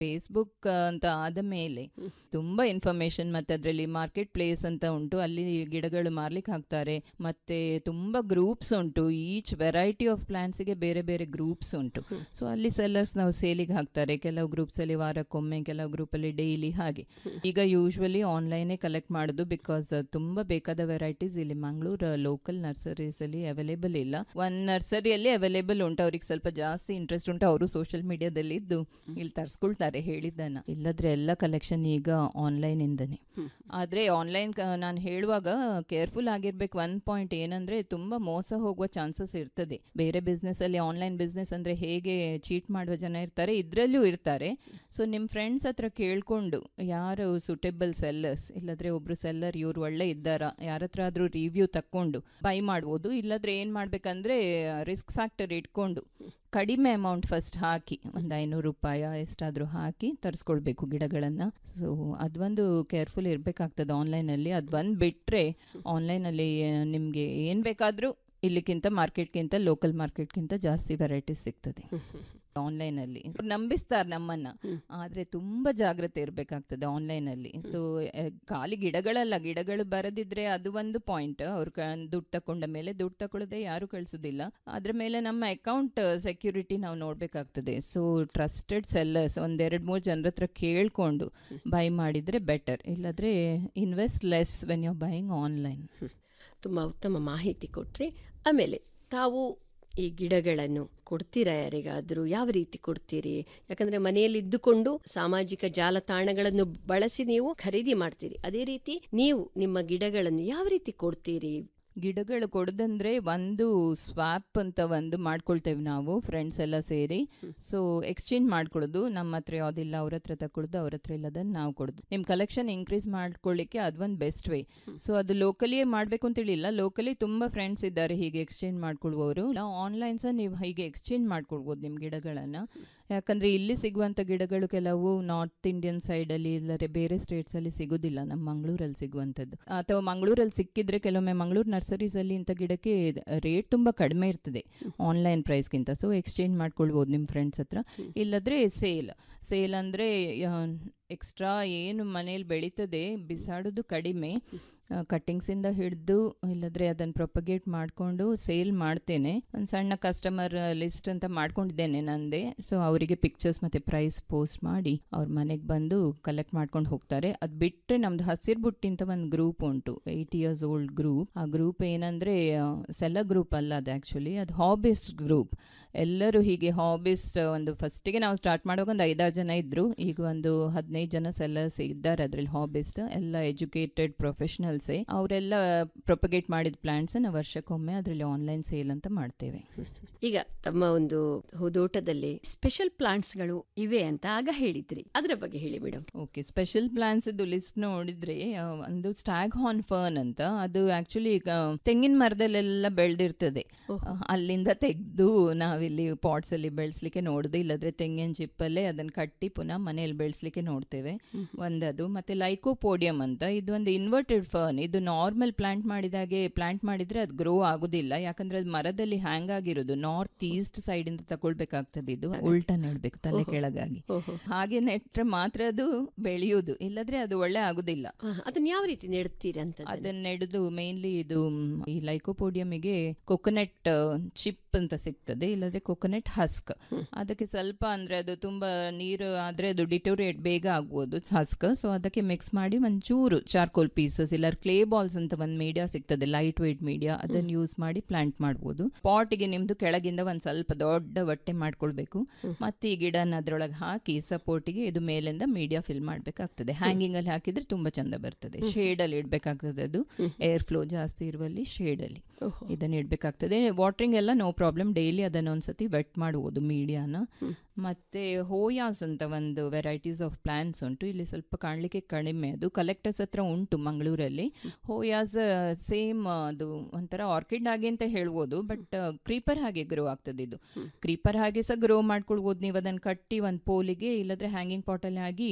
Facebook ಅಂತ ಆದ ಮೇಲೆ ತುಂಬಾ ಇನ್ಫಾರ್ಮೇಶನ್ ಮತ್ತೆ ಅದರಲ್ಲಿ ಮಾರ್ಕೆಟ್ ಪ್ಲೇಸ್ ಅಂತ ಉಂಟು ಅಲ್ಲಿ ಗಿಡಗಳು ಮಾರ್ಲಿಕ್ಕೆ ಹಾಕ್ತಾರೆ ಮತ್ತೆ ತುಂಬಾ ಗ್ರೂಪ್ಸ್ ಉಂಟು ಈಚ್ ವೆರೈಟಿ ಆಫ್ ಪ್ಲಾಂಟ್ಸ್ಗೆ ಬೇರೆ ಬೇರೆ ಗ್ರೂಪ್ಸ್ ಉಂಟು ಸೊ ಅಲ್ಲಿ ಸೆಲ್ಲರ್ಸ್ ನಾವು ಸೇಲಿಗೆ ಹಾಕ್ತಾರೆ ಕೆಲವು ಗ್ರೂಪ್ಸ್ ಅಲ್ಲಿ ವಾರಕ್ಕೊಮ್ಮೆ ಕೆಲವು ಗ್ರೂಪ್ ಅಲ್ಲಿ ಡೈಲಿ ಹಾಗೆ ಈಗ ಯೂಶ್ವಲಿ ಆನ್ಲೈನೇ ಕಲೆಕ್ಟ್ ಮಾಡೋದು ಬಿಕಾಸ್ ತುಂಬಾ ಬೇಕಾದ ವೆರೈಟೀಸ್ ಇಲ್ಲಿ ಮಂಗಳೂರು ಲೋಕಲ್ ನರ್ಸರೀಸ್ ಅಲ್ಲಿ ಅವೈಲೇಬಲ್ ಇಲ್ಲ ಒನ್ ನರ್ಸರಿಯಲ್ಲಿ ಅವೈಲೇಬಲ್ ಉಂಟು ಅವ್ರಿಗೆ ಸ್ವಲ್ಪ ಜಾಸ್ತಿ ಇಂಟ್ರೆಸ್ಟ್ ಉಂಟು ಅವರು ಸೋಷಿಯಲ್ ಮೀಡಿಯಾದಲ್ಲಿ ಇದ್ದು ಇಲ್ಲಿ ತರಿಸ್ಕೊಳ್ತಾರೆ ಹೇಳಿದ್ದನ್ನ ಇಲ್ಲದ್ರೆ ಎಲ್ಲ ಕಲೆಕ್ಷನ್ ಈಗ ಆನ್ಲೈನ್ ಇಂದನೇ ಆದ್ರೆ ಆನ್ಲೈನ್ ನಾನು ಹೇಳುವಾಗ ಕೇರ್ಫುಲ್ ಆಗಿರ್ಬೇಕು ಒನ್ ಪಾಯಿಂಟ್ ಏನಂದ್ರೆ ತುಂಬಾ ಮೋಸ ಹೋಗುವ ಚಾನ್ಸಸ್ ಇರ್ತದೆ ಬೇರೆ ಬಿಸ್ನೆಸ್ ಅಲ್ಲಿ ಆನ್ಲೈನ್ ಬಿಸ್ನೆಸ್ ಅಂದ್ರೆ ಹೇಗೆ ಚೀಟ್ ಮಾಡುವ ಜನ ಇರ್ತಾರೆ ಇದ್ರಲ್ಲೂ ಇರ್ತಾರೆ ಸೊ ನಿಮ್ಮ ಫ್ರೆಂಡ್ಸ್ ಹತ್ರ ಕೇಳ್ಕೊಂಡು ಯಾರು ಸುಟೇಬಲ್ ಸೆಲ್ಲರ್ಸ್ ಇಲ್ಲದ್ರೆ ಒಬ್ರು ಸೆಲ್ಲರ್ ಇವ್ರು ಒಳ್ಳೆ ಇದ್ದಾರಾ ಯಾರ ಹತ್ರ ಆದ್ರೂ ರಿವ್ಯೂ ತಕ್ಕೊಂಡು ಬೈ ಮಾಡ್ಬೋದು ಇಲ್ಲದ್ರೆ ಏನ್ ಮಾಡ್ಬೇಕಂದ್ರೆ ರಿಸ್ಕ್ ಫ್ಯಾಕ್ಟರ್ ಇಟ್ಕೊಂಡು ಕಡಿಮೆ ಅಮೌಂಟ್ ಫಸ್ಟ್ ಹಾಕಿ ಒಂದು ಐನೂರು ರೂಪಾಯಿ ಎಷ್ಟಾದರೂ ಹಾಕಿ ತರಿಸ್ಕೊಳ್ಬೇಕು ಗಿಡಗಳನ್ನು ಸೊ ಅದೊಂದು ಕೇರ್ಫುಲ್ ಇರಬೇಕಾಗ್ತದೆ ಆನ್ಲೈನಲ್ಲಿ ಅದು ಬಂದು ಬಿಟ್ಟರೆ ಆನ್ಲೈನಲ್ಲಿ ನಿಮಗೆ ಏನು ಬೇಕಾದರೂ ಇಲ್ಲಿಗಿಂತ ಮಾರ್ಕೆಟ್ಗಿಂತ ಲೋಕಲ್ ಮಾರ್ಕೆಟ್ಗಿಂತ ಜಾಸ್ತಿ ವೆರೈಟೀಸ್ ಸಿಗ್ತದೆ ಆನ್ಲೈನಲ್ಲಿ ನಂಬಿಸ್ತಾರೆ ನಮ್ಮನ್ನ ಆದ್ರೆ ತುಂಬಾ ಜಾಗ್ರತೆ ಇರಬೇಕಾಗ್ತದೆ ಆನ್ಲೈನಲ್ಲಿ ಸೊ ಖಾಲಿ ಗಿಡಗಳಲ್ಲ ಗಿಡಗಳು ಬರದಿದ್ರೆ ಅದು ಒಂದು ಪಾಯಿಂಟ್ ಅವ್ರು ದುಡ್ಡು ತಕೊಂಡ ಮೇಲೆ ದುಡ್ಡು ತಕೊಳ್ಳದೆ ಯಾರು ಕಳಿಸೋದಿಲ್ಲ ಅದ್ರ ಮೇಲೆ ನಮ್ಮ ಅಕೌಂಟ್ ಸೆಕ್ಯೂರಿಟಿ ನಾವು ನೋಡ್ಬೇಕಾಗ್ತದೆ ಸೊ ಟ್ರಸ್ಟೆಡ್ ಸೆಲ್ಲರ್ಸ್ ಒಂದೆರಡು ಮೂರು ಜನರ ಹತ್ರ ಕೇಳ್ಕೊಂಡು ಬೈ ಮಾಡಿದ್ರೆ ಬೆಟರ್ ಇಲ್ಲದ್ರೆ invest less when you buying online ತುಂಬ ಉತ್ತಮ ಮಾಹಿತಿ ಕೊಟ್ರಿ ಆಮೇಲೆ ತಾವು ಈ ಗಿಡಗಳನ್ನು ಕೊಡ್ತೀರಾ ಯಾರಿಗಾದರೂ ಯಾವ ರೀತಿ ಕೊಡ್ತೀರಿ ಯಾಕಂದ್ರೆ ಮನೆಯಲ್ಲಿ ಇದ್ದುಕೊಂಡು ಸಾಮಾಜಿಕ ಜಾಲತಾಣಗಳನ್ನು ಬಳಸಿ ನೀವು ಖರೀದಿ ಮಾಡ್ತೀರಿ ಅದೇ ರೀತಿ ನೀವು ನಿಮ್ಮ ಗಿಡಗಳನ್ನು ಯಾವ ರೀತಿ ಕೊಡ್ತೀರಿ ಗಿಡಗಳು ಕೊಡೋದಂದ್ರೆ ಒಂದು ಸ್ವಾಪ್ ಅಂತ ಒಂದು ಮಾಡ್ಕೊಳ್ತೇವೆ ನಾವು ಫ್ರೆಂಡ್ಸ್ ಎಲ್ಲ ಸೇರಿ ಸೊ ಎಕ್ಸ್ಚೇಂಜ್ ಮಾಡ್ಕೊಳ್ಳೋದು ನಮ್ಮ ಹತ್ರ ಯಾವ್ದಿಲ್ಲ ಅವ್ರ ಹತ್ರ ತಗೊಳ್ಳೋದು ಅವ್ರ ಹತ್ರ ಇಲ್ಲದನ್ನ ನಾವು ಕೊಡೋದು ನಿಮ್ಮ ಕಲೆಕ್ಷನ್ ಇನ್ಕ್ರೀಸ್ ಮಾಡ್ಕೊಳ್ಳಿಕ್ಕೆ ಅದೊಂದು ಬೆಸ್ಟ್ ವೇ ಸೊ ಅದು ಲೋಕಲಿಯೇ ಮಾಡಬೇಕು ಅಂತೇಳಿಲ್ಲ ಲೋಕಲಿ ತುಂಬಾ ಫ್ರೆಂಡ್ಸ್ ಇದ್ದಾರೆ ಹೀಗೆ ಎಕ್ಸ್ಚೇಂಜ್ ಮಾಡ್ಕೊಳ್ಬೋದು ನಾವು ಆನ್ಲೈನ್ ಸಹ ನೀವು ಹೀಗೆ ಎಕ್ಸ್ಚೇಂಜ್ ಮಾಡ್ಕೊಳ್ಬೋದು ನಿಮ್ಮ ಗಿಡಗಳನ್ನು ಯಾಕಂದ್ರೆ ಇಲ್ಲಿ ಸಿಗುವಂತ ಗಿಡಗಳು ಕೆಲವು ನಾರ್ತ್ ಇಂಡಿಯನ್ ಸೈಡ್ ಅಲ್ಲಿ ಇಲ್ಲದ್ರೆ ಬೇರೆ ಸ್ಟೇಟ್ಸ್ ಅಲ್ಲಿ ಸಿಗುದಿಲ್ಲ ನಮ್ಮ ಮಂಗಳೂರಲ್ಲಿ ಸಿಗುವಂತದ್ದು ಅಥವಾ ಮಂಗಳೂರಲ್ಲಿ ಸಿಕ್ಕಿದ್ರೆ ಕೆಲವೊಮ್ಮೆ ಮಂಗಳೂರು ನರ್ಸರೀಸ್ ಅಲ್ಲಿ ಇಂಥ ಗಿಡಕ್ಕೆ ರೇಟ್ ತುಂಬಾ ಕಡಿಮೆ ಇರ್ತದೆ ಆನ್ಲೈನ್ ಪ್ರೈಸ್ಗಿಂತ ಸೊ ಎಕ್ಸ್ಚೇಂಜ್ ಮಾಡ್ಕೊಳ್ಬೋದು ನಿಮ್ಮ ಫ್ರೆಂಡ್ಸ್ ಹತ್ರ ಇಲ್ಲದ್ರೆ ಸೇಲ್ ಸೇಲ್ ಅಂದ್ರೆ ಎಕ್ಸ್ಟ್ರಾ ಏನು ಮನೇಲಿ ಬೆಳೀತದೆ ಬಿಸಾಡೋದು ಕಡಿಮೆ ಕಟ್ಟಿಂಗ್ಸಿಂದ ಹಿಡಿದು ಇಲ್ಲದ್ರೆ ಅದನ್ನು ಪ್ರೊಪಗೇಟ್ ಮಾಡಿಕೊಂಡು ಸೇಲ್ ಮಾಡ್ತೇನೆ ಒಂದು ಸಣ್ಣ ಕಸ್ಟಮರ್ ಲಿಸ್ಟ್ ಅಂತ ಮಾಡ್ಕೊಂಡಿದ್ದೇನೆ ನಂದೇ ಸೊ ಅವರಿಗೆ ಪಿಕ್ಚರ್ಸ್ ಮತ್ತು ಪ್ರೈಸ್ ಪೋಸ್ಟ್ ಮಾಡಿ ಅವ್ರ ಮನೆಗೆ ಬಂದು ಕಲೆಕ್ಟ್ ಮಾಡ್ಕೊಂಡು ಹೋಗ್ತಾರೆ ಅದು ಬಿಟ್ಟರೆ ನಮ್ದು ಹಸಿರು ಬುಟ್ಟಿ ಅಂತ ಒಂದು ಗ್ರೂಪ್ ಉಂಟು ಏಯ್ಟ್ ಇಯರ್ಸ್ ಓಲ್ಡ್ ಗ್ರೂಪ್ ಆ ಗ್ರೂಪ್ ಏನಂದರೆ ಸೆಲ್ಲ ಗ್ರೂಪ್ ಅಲ್ಲ ಅದು ಆ್ಯಕ್ಚುಲಿ ಅದು ಹಾಬಿಸ್ಟ್ ಗ್ರೂಪ್ ಎಲ್ಲರೂ ಹೀಗೆ ಹಾಬಿಸ್ಟ್ ಒಂದು ಫಸ್ಟಿಗೆ ನಾವು ಸ್ಟಾರ್ಟ್ ಮಾಡುವಾಗ ಒಂದು ಐದಾರು ಜನ ಇದ್ದರು ಈಗ ಒಂದು ಹದಿನೈದು ಜನ ಸೆಲ್ಲರ್ಸ್ ಇದ್ದಾರೆ ಅದರಲ್ಲಿ ಹಾಬಿಸ್ಟ್ ಎಲ್ಲ ಎಜುಕೇಟೆಡ್ ಪ್ರೊಫೆಷನಲ್ಸೇ ಅವರೆಲ್ಲ ಪ್ರೊಪಗೇಟ್ ಮಾಡಿದ ಪ್ಲಾಂಟ್ಸ್ ನಾವು ವರ್ಷಕ್ಕೊಮ್ಮೆ ಅದರಲ್ಲಿ ಆನ್ಲೈನ್ ಸೇಲ್ ಅಂತ ಮಾಡ್ತೇವೆ ಈಗ ತಮ್ಮ ಒಂದು ಹೂದೋಟದಲ್ಲಿ ಸ್ಪೆಷಲ್ ಪ್ಲಾಂಟ್ಸ್ಗಳು ಇವೆ ಅಂತ ಆಗ ಹೇಳಿದ್ರಿ ಅದರ ಬಗ್ಗೆ ಹೇಳಿ ಮೇಡಮ್ ಓಕೆ ಸ್ಪೆಷಲ್ ಪ್ಲಾನ್ಸ್ ಇದು ಲಿಸ್ಟ್ ನೋಡಿದ್ರೆ ಆ, ಒಂದು ಸ್ಟ್ಯಾಗ್ ಹಾರ್ನ್ ಫರ್ನ್ ಅಂತ ಅದು ಆಕ್ಚುಲಿ ಈಗ ತೆಂಗಿನ ಮರದಲ್ಲೆಲ್ಲ ಬೆಳೆದಿರ್ತದೆ ಅಲ್ಲಿಂದ ತೆಗೆದು ನಾವಿಲ್ಲಿ ಪಾಟ್ಸ್ ಅಲ್ಲಿ ಬೆಳೆಸ್ಲಿಕ್ಕೆ ನೋಡುದು ಇಲ್ಲದ್ರೆ ತೆಂಗಿನ ಚಿಪ್ಪಲ್ಲೇ ಅದನ್ನ ಕಟ್ಟಿ ಪುನಃ ಮನೆಯಲ್ಲಿ ಬೆಳೆಸ್ಲಿಕ್ಕೆ ನೋಡ್ತೇವೆ ಒಂದದು ಮತ್ತೆ ಲೈಕೋಪೋಡಿಯಂ ಅಂತ ಇದು ಒಂದು ಇನ್ವರ್ಟೆಡ್ ಫರ್ನ್ ಇದು ನಾರ್ಮಲ್ ಪ್ಲಾಂಟ್ ಮಾಡಿದಾಗೆ ಪ್ಲಾಂಟ್ ಮಾಡಿದ್ರೆ ಅದು ಗ್ರೋ ಆಗುದಿಲ್ಲ ಯಾಕಂದ್ರೆ ಅದು ಮರದಲ್ಲಿ ಹ್ಯಾಂಗ್ ಆಗಿರೋದು ನಾರ್ತ್ ಈಸ್ಟ್ ಸೈಡ್ ಇಂದ ತಗೊಳ್ಬೇಕಾಗ್ತದೆ ಇದು ಉಲ್ಟಾ ನೆಡ್ಬೇಕು ತಲೆ ಕೆಳಗಾಗಿ ಹಾಗೆ ನೆಟ್ರೆ ಮಾತ್ರ ಅದು ಬೆಳೆಯುವುದು ಇಲ್ಲದ್ರೆ ಅದು ಒಳ್ಳೆ ಆಗುದಿಲ್ಲ ಅದನ್ನ ಯಾವ ರೀತಿ ನೆಡ್ತೀರಿ ಅಂತ ಅದನ್ನ ನೆಡೆದು ಮೇನ್ಲಿ ಇದು ಮ್, ಈ ಲೈಕೋಪೋಡಿಯಮಿಗೆ ಕೊಕೊನೆಟ್ ಚಿಪ್ ಅಂತ ಸಿಗ್ತದೆ ಇಲ್ಲದ್ರೆ ಕೊಕೊನೆಟ್ ಹಸ್ಕ್ ಅದಕ್ಕೆ ಸ್ವಲ್ಪ ಅಂದ್ರೆ ಅದು ತುಂಬಾ ನೀರು ಆದ್ರೆ ಅದು ಡಿಟೋರಿಯೇಟ್ ಬೇಗ ಆಗ್ಬೋದು ಹಸ್ಕ್ ಸೊ ಅದಕ್ಕೆ ಮಿಕ್ಸ್ ಮಾಡಿ ಒಂಚೂರು ಚಾರ್ಕೋಲ್ ಪೀಸಸ್ ಇಲ್ಲ ಕ್ಲೇ ಬಾಲ್ಸ್ ಅಂತ ಒಂದು ಮೀಡಿಯಾ ಸಿಗ್ತದೆ ಲೈಟ್ ವೇಟ್ ಮೀಡಿಯಾ ಅದನ್ನ ಯೂಸ್ ಮಾಡಿ ಪ್ಲಾಂಟ್ ಮಾಡ್ಬೋದು ಪಾಟಿಗೆ ನಿಮ್ದು ಕೆಳಗಿಂದ ಒಂದ್ ಸ್ವಲ್ಪ ದೊಡ್ಡ ಹೊಟ್ಟೆ ಮಾಡ್ಕೊಳ್ಬೇಕು ಮತ್ತೆ ಈ ಗಿಡನ ಅದ್ರೊಳಗೆ ಹಾಕಿ ಸಪೋರ್ಟಿಗೆ ಇದು ಮೇಲಿಂದ ಮೀಡಿಯಾ ಫಿಲ್ ಮಾಡ್ಬೇಕಾಗ್ತದೆ ಹ್ಯಾಂಗಿಂಗ್ ಅಲ್ಲಿ ಹಾಕಿದ್ರೆ ತುಂಬಾ ಚಂದ ಬರ್ತದೆ ಶೇಡ್ ಅಲ್ಲಿ ಇಡ್ಬೇಕಾಗ್ತದೆ ಅದು ಏರ್ ಫ್ಲೋ ಜಾಸ್ತಿ ಇರುವಲ್ಲಿ ಶೇಡ್ ಅಲ್ಲಿ ಇದನ್ನ ಇಡ್ಬೇಕಾಗ್ತದೆ ವಾಟರಿಂಗ್ ಎಲ್ಲ ನೋ ಪ್ರಾಬ್ಲಮ್ ಡೈಲಿ ಅದನ್ನ ಒಂದ್ಸತಿ ವೆಟ್ ಮಾಡುವುದು ಮೀಡಿಯಾನ ಮತ್ತೆ ಹೋಯಾಸ್ ಅಂತ ಒಂದು ವೆರೈಟೀಸ್ ಆಫ್ ಪ್ಲಾಂಟ್ಸ್ ಉಂಟು ಇಲ್ಲಿ ಸ್ವಲ್ಪ ಕಾಣಲಿಕ್ಕೆ ಕಡಿಮೆ ಅದು ಕಲೆಕ್ಟರ್ಸ್ ಹತ್ರ ಉಂಟು ಮಂಗಳೂರಲ್ಲಿ ಹೋಯಾಸ್ ಸೇಮ್ ಅದು ಒಂಥರ ಆರ್ಕಿಡ್ ಹಾಗೆ ಅಂತ ಹೇಳ್ಬೋದು ಬಟ್ ಕ್ರೀಪರ್ ಹಾಗೆ ಗ್ರೋ ಆಗ್ತದೆ ಇದು ಕ್ರೀಪರ್ ಹಾಗೆ ಸಹ ಗ್ರೋ ಮಾಡ್ಕೊಳ್ಬೋದು ನೀವು ಅದನ್ನ ಕಟ್ಟಿ ಒಂದು ಪೋಲಿಗೆ ಇಲ್ಲದ್ರೆ ಹ್ಯಾಂಗಿಂಗ್ ಪಾಟಲ್ಲಿ ಆಗಿ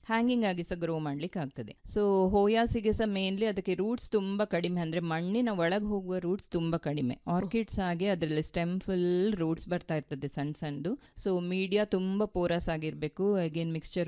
ಹ್ಯಾಂಗಿಂಗ್ ಆಗಿ ಸಹ ಗ್ರೋ ಮಾಡ್ಲಿಕ್ಕೆ ಆಗ್ತದೆ ಸೊ ಹೋಯಾಸಿಗೆ ಸಹ ಮೇನ್ಲಿ ಅದಕ್ಕೆ ರೂಟ್ಸ್ ತುಂಬಾ ಕಡಿಮೆ ಅಂದ್ರೆ ಮಣ್ಣಿನ ಒಳಗೆ ಹೋಗುವ ರೂಟ್ಸ್ ತುಂಬಾ ಕಡಿಮೆ ಆರ್ಕಿಡ್ಸ್ ಹಾಗೆ ಅದರಲ್ಲಿ ಸ್ಟೆಮ್ ಫುಲ್ ರೂಟ್ಸ್ ಬರ್ತಾ ಇರ್ತದೆ ಸಣ್ಣ ಸಣ್ಣದು ಸೊ ಮೀಡಿಯಾ ತುಂಬಾ ಪೋರಸ್ ಆಗಿರ್ಬೇಕು ಅಗೇನ್ ಮಿಕ್ಸ್ಚರ್